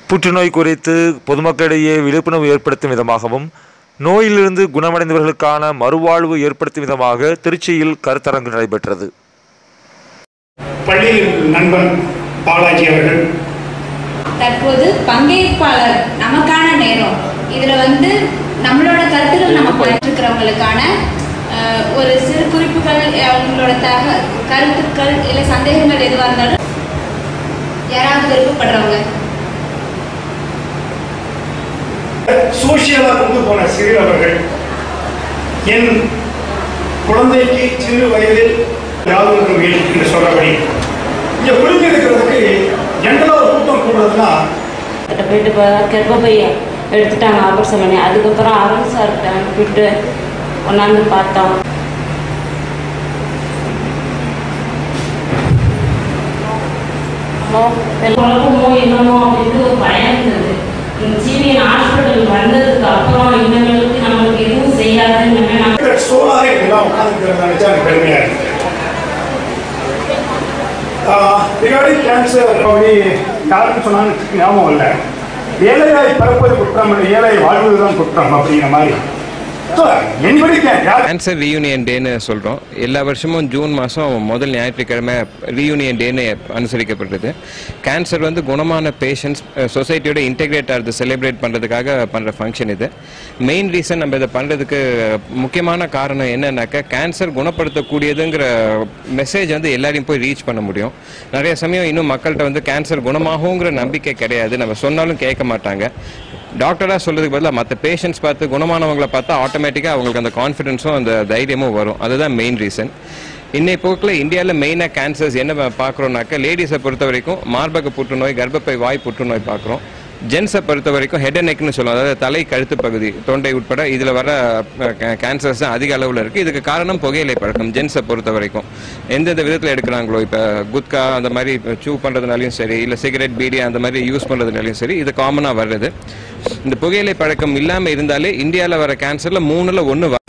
புற்றுநோய் குறித்து பொதுமக்களிடையே விழிப்புணர்வு ஏற்படுத்தும் விதமாகவும் நோயிலிருந்து குணமடைந்தவர்களுக்கான மறுவாழ்வு ஏற்படுத்தும் விதமாக திருச்சியில் கருத்தரங்கு நடைபெற்றது பள்ளியில் நண்பன் பாலாஜி அவர்கள் தற்போது பங்கேற்பாளர் நமக்கான நேரம் இதுல வந்து நம்மளோட கருத்துக்கள் நம்ம பண்ணிருக்கிறவங்களுக்கான அஹ், ஒரு சிறு குறிப்புகள் அவங்களோட தக கருத்துக்கள் இல்லை சந்தேகங்கள் எதுவாக இருந்தாலும் யாராவது விருப்பப்படுறவங்க சோசியலா கொண்டு போன சிறு அவர்கள் என் குழந்தைக்கு சிறு வயதில் யாரும் என்று சொல்றபடி இங்க புரிஞ்சு இருக்கிறதுக்கு ஜென்ரலா ஒரு கூட்டம் கூடுறதுன்னா கிட்ட போயிட்டு இப்போ கர்ப்பப்பையை எடுத்துட்டாங்க ஆபரேஷன் பண்ணி அதுக்கப்புறம் அருண் சார்கிட்ட அனுப்பிட்டு கொண்டாந்து பார்த்தோம் குழப்பமோ என்னமோ அப்படின்னு ஒரு பயம் இருந்தது சிவிஎன் ஹாஸ்பிட்டல் வந்ததுக்கு அப்புறம் இவங்களுக்கு நம்மளுக்கு எதுவும் செய்யாதுன்னு நம்ம சோலாரே எல்லாம் உட்காந்துக்கிறத நினைச்சா எனக்கு பெருமையா இருக்கு ரிகார்டிங் கேன்சர் அப்படி யாருன்னு சொன்னான்னு ஞாபகம் இல்லை ஏழையாய் பிறப்பது குற்றம் இல்லை ஏழை வாழ்வதுதான் குற்றம் அப்படிங்கிற மாதிரி So, anybody can. யார் கேன்சர் ரீயூனியன் டேன்னு சொல்கிறோம் எல்லா வருஷமும் ஜூன் மாதம் முதல் ஞாயிற்றுக்கிழமை ரீயூனியன் டேன்னு அனுசரிக்கப்படுறது கேன்சர் வந்து குணமான பேஷண்ட்ஸ் சொசைட்டியோட இன்டெகிரேட் ஆகிறது செலிப்ரேட் பண்ணுறதுக்காக பண்ணுற ஃபங்க்ஷன் இது மெயின் ரீசன் நம்ம இதை பண்ணுறதுக்கு முக்கியமான காரணம் என்னன்னாக்கா கேன்சர் குணப்படுத்தக்கூடியதுங்கிற மெசேஜ் வந்து எல்லாரையும் போய் ரீச் பண்ண முடியும் நிறைய சமயம் இன்னும் மக்கள்கிட்ட வந்து கேன்சர் குணமாகுங்கிற நம்பிக்கை கிடையாது நம்ம சொன்னாலும் கேட்க மாட்டாங்க டாக்டராக சொல்றதுக்கு பதிலாக மற்ற பேஷண்ட்ஸ் பார்த்து குணமானவங்களை பார்த்தா ஆட்டோமேட்டிக்காக அவங்களுக்கு அந்த கான்ஃபிடென்ஸும் அந்த தைரியமும் வரும் அதுதான் மெயின் ரீசன் இன்னை போக்கில் இந்தியாவில் மெயினாக கேன்சர்ஸ் என்ன பார்க்குறோம்னாக்கா லேடிஸை பொறுத்த வரைக்கும் மார்பக புற்றுநோய் கர்ப்பப்பை வாய் புற்றுநோய் பார்க்குறோம் ஜென்ஸை பொறுத்த வரைக்கும் ஹெட் அண்ட் நெக்னு சொல்லுவோம் அதாவது தலை கழுத்து பகுதி தொண்டை உட்பட இதில் வர கேன்சர்ஸ் தான் அதிக அளவில் இருக்குது இதுக்கு காரணம் புகையிலை பழக்கம் ஜென்ஸை பொறுத்த வரைக்கும் எந்தெந்த விதத்தில் எடுக்கிறாங்களோ இப்போ குட்கா அந்த மாதிரி சூ பண்ணுறதுனாலையும் சரி இல்லை சிகரெட் பீடி அந்த மாதிரி யூஸ் பண்ணுறதுனாலையும் சரி இது காமனாக வர்றது இந்த புகையிலை பழக்கம் இல்லாமல் இருந்தாலே இந்தியாவில் வர கேன்சரில் மூணில் ஒன்று